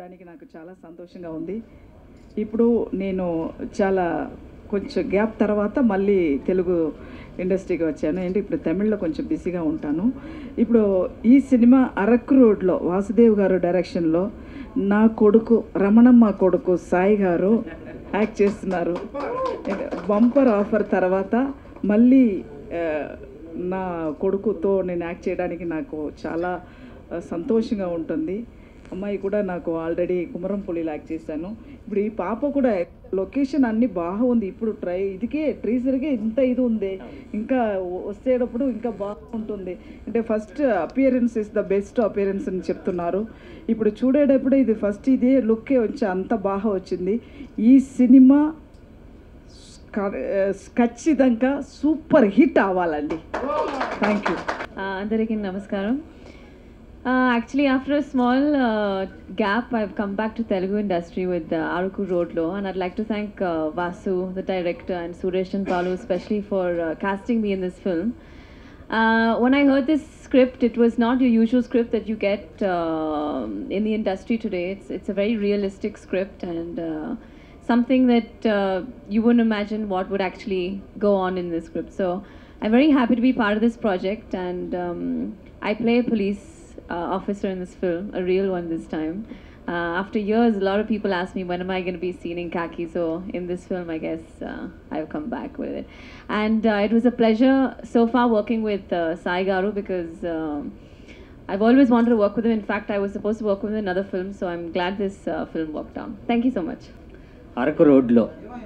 చేయడానికి నాకు చాలా సంతోషంగా ఉంది ఇప్పుడు నేను చాలా కొంచెం గ్యాప్ తర్వాత మళ్ళీ తెలుగు ఇండస్ట్రీకి వచ్చాను ఏంటి ఇప్పుడు తమిళ్లో కొంచెం బిజీగా ఉంటాను ఇప్పుడు ఈ సినిమా అరకు రోడ్లో వాసుదేవ్ గారు డైరెక్షన్లో నా కొడుకు రమణమ్మ కొడుకు సాయి గారు యాక్ట్ చేస్తున్నారు బంపర్ ఆఫర్ తర్వాత మళ్ళీ ఆ, నా కొడుకుతో నేను యాక్ట్ చేయడానికి నాకు చాలా ఆ, సంతోషంగా ఉంటుంది అమ్మాయి కూడా నాకు ఆల్రెడీ కుమరం పులిలో యాక్ట్ చేశాను ఇప్పుడు ఈ పాప కూడా లొకేషన్ అన్నీ బాగుంది ఇప్పుడు ట్రై ఇదికే ట్రీజర్కే ఇంత ఇది ఉంది ఇంకా వ- వచ్చేటప్పుడు ఇంకా బాగుంటుంది అంటే first appearance is the best appearance అని చెప్తున్నారు ఇప్పుడు చూడేటప్పుడు ఇది ఫస్ట్ ఇదే లుక్కే వచ్చి అంత బాగా వచ్చింది ఈ సినిమా క- ఖచ్చితంగా సూపర్ హిట్ అవ్వాలండి థ్యాంక్ యూ Uh, అందరికీ నమస్కారం actually after a small gap I've come back to Telugu industry with Araku రోడ్లో and I'd like to thank Vasu the director and Suresh and పాలు especially for uh, casting me in this film. Uh, when I heard this script, it was not your usual script that you get uh, in the industry today. It's it's a very realistic script and uh, something that uh, you wouldn't imagine what would actually go on in this script. So I'm very happy to be part of this project, and um, I play a police uh, officer in this film, a real one this time. Uh, after years, a lot of people ask me when am I going to be seen in khaki. So in this film, I guess uh, I've come back with it, and uh, it was a pleasure so far working with uh, Sai Garu because. Um, I've always wanted to work with him. In fact, I was supposed to work with him in another film, so I'm glad this uh, film worked out. Thank you so much. Araku రోడ్లో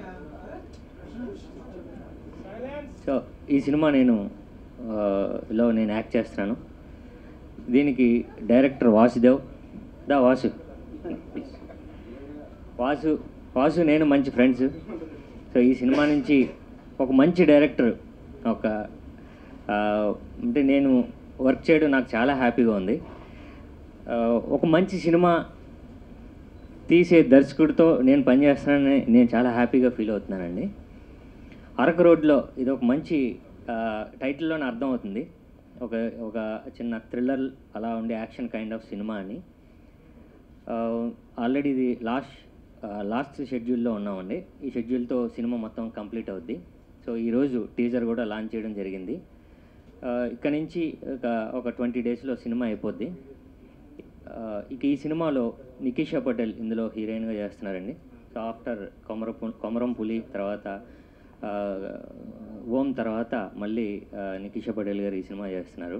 so ఈ cinema నేను ఆ, లో నేను act చేస్తున్నాను దీనికి director Vasudev దా వాసు వాసు వాసు నేను మంచి ఫ్రెండ్స్ సో ఈ సినిమా నుంచి ఒక మంచి డైరెక్టర్ ఒక ఆ, అంటే నేను వర్క్ చేయడం నాకు చాలా హ్యాపీగా ఉంది ఆ, ఒక మంచి సినిమా తీసే దర్శకుడితో నేను పనిచేస్తున్నానని నేను చాలా హ్యాపీగా ఫీల్ అవుతున్నానండి అరకు రోడ్లో ఇది ఒక మంచి ఆ, టైటిల్లోనే అర్థమవుతుంది ఒక ఒక చిన్న థ్రిల్లర్ అలా ఉండే యాక్షన్ కైండ్ ఆఫ్ సినిమా అని ఆల్రెడీ ఇది లాస్ట్ లాస్ట్ షెడ్యూల్లో ఉన్నామండి ఈ షెడ్యూల్తో సినిమా మొత్తం కంప్లీట్ అవుద్ది సో ఈరోజు టీజర్ కూడా లాంచ్ చేయడం జరిగింది ఆ, ఇక్కడ నుంచి ఒక ఒక ట్వంటీ డేస్లో సినిమా అయిపోద్ది ఆ, ఇక ఈ సినిమాలో నికిషా పటేల్ ఇందులో హీరోయిన్గా చేస్తున్నారండి సో ఆఫ్టర్ కొమరపు కొమరం పులి తర్వాత ఆ, ఓం తర్వాత మళ్ళీ ఆ, నికిషా పటేల్ గారు ఈ సినిమా చేస్తున్నారు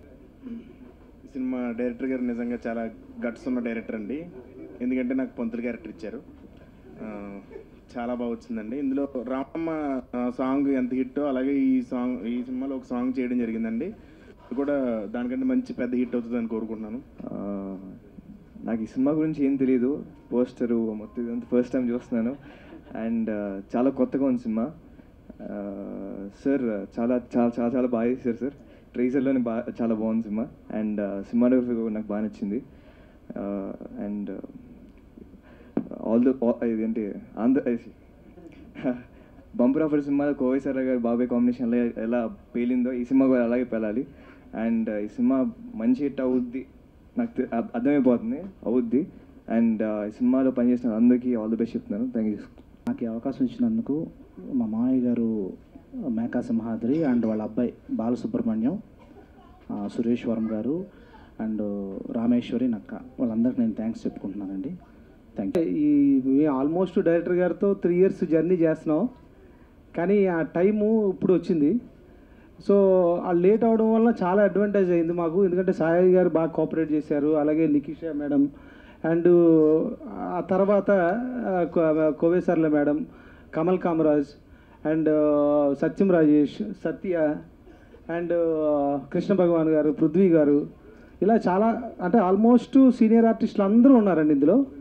ఈ సినిమా డైరెక్టర్ గారు నిజంగా చాలా గట్స్ ఉన్న డైరెక్టర్ అండి ఎందుకంటే నాకు పొంతులు క్యారెక్టర్ ఇచ్చారు ఆ, చాలా బాగా వచ్చిందండి ఇందులో రామమ్మ ఆ, సాంగ్ ఎంత హిట్టో అలాగే ఈ సాంగ్ ఈ సినిమాలో ఒక సాంగ్ చేయడం జరిగిందండి ఇది కూడా దానికంటే మంచి పెద్ద హిట్ అవుతుందని కోరుకుంటున్నాను ఆ, నాకు ఈ సినిమా గురించి ఏం తెలియదు పోస్టరు మొత్తం ఇదంతా ఫస్ట్ టైం చూస్తున్నాను అండ్ చాలా కొత్తగా ఉంది సినిమా సార్ చాలా చాలా చాలా చాలా బాగా చేశారు సార్ ట్రైజర్లోనే బాగా చాలా బాగుంది సినిమా అండ్ సినిమాటోగ్రఫీ కూడా నాకు బాగా నచ్చింది అండ్ ఆల్ ద ఇదేంటి ఆంధ్ర బంపర్ ఆఫర్ సినిమాలో కోవై సర్రా గారు బాబాయ్ కాంబినేషన్ ఎలా ఎలా పేలిందో ఈ సినిమా కూడా అలాగే పేలాలి అండ్ ఈ సినిమా మంచి హిట్ అవుద్ది నాకు తె- అర్థ- అర్థమైపోతుంది అవుద్ది అండ్ ఈ సినిమాలో పనిచేసిన అందరికీ ఆల్ ది బెస్ట్ చెప్తున్నాను థ్యాంక్ యూ నాకు ఈ అవకాశం ఇచ్చినందుకు మా మామయ్య గారు మేకా సింహాద్రి అండ్ వాళ్ళ అబ్బాయి బాలసుబ్రహ్మణ్యం ఆ, సురేశ్వరం గారు అండ్ రామేశ్వరి నక్క వాళ్ళందరికీ నేను థ్యాంక్స్ చెప్పుకుంటున్నానండి థ్యాంక్ యూ ఈ ఆల్మోస్ట్ డైరెక్టర్ గారితో త్రీ ఇయర్స్ జర్నీ చేస్తున్నాం కానీ ఆ టైము ఇప్పుడు వచ్చింది సో ఆ లేట్ అవడం వల్ల చాలా అడ్వాంటేజ్ అయింది మాకు ఎందుకంటే సాయి గారు బాగా కోఆపరేట్ చేశారు అలాగే నికిషా మేడం అండ్ ఆ తర్వాత ఆ, కో- కోవేసర్ల madam Kamal Kamaraj and Satyam Rajesh Satya and Krishna Bhagavan గారు పృథ్వీ గారు ఇలా చాలా అంటే ఆల్మోస్ట్ సీనియర్ ఆర్టిస్టులు అందరూ ఉన్నారండి ఇందులో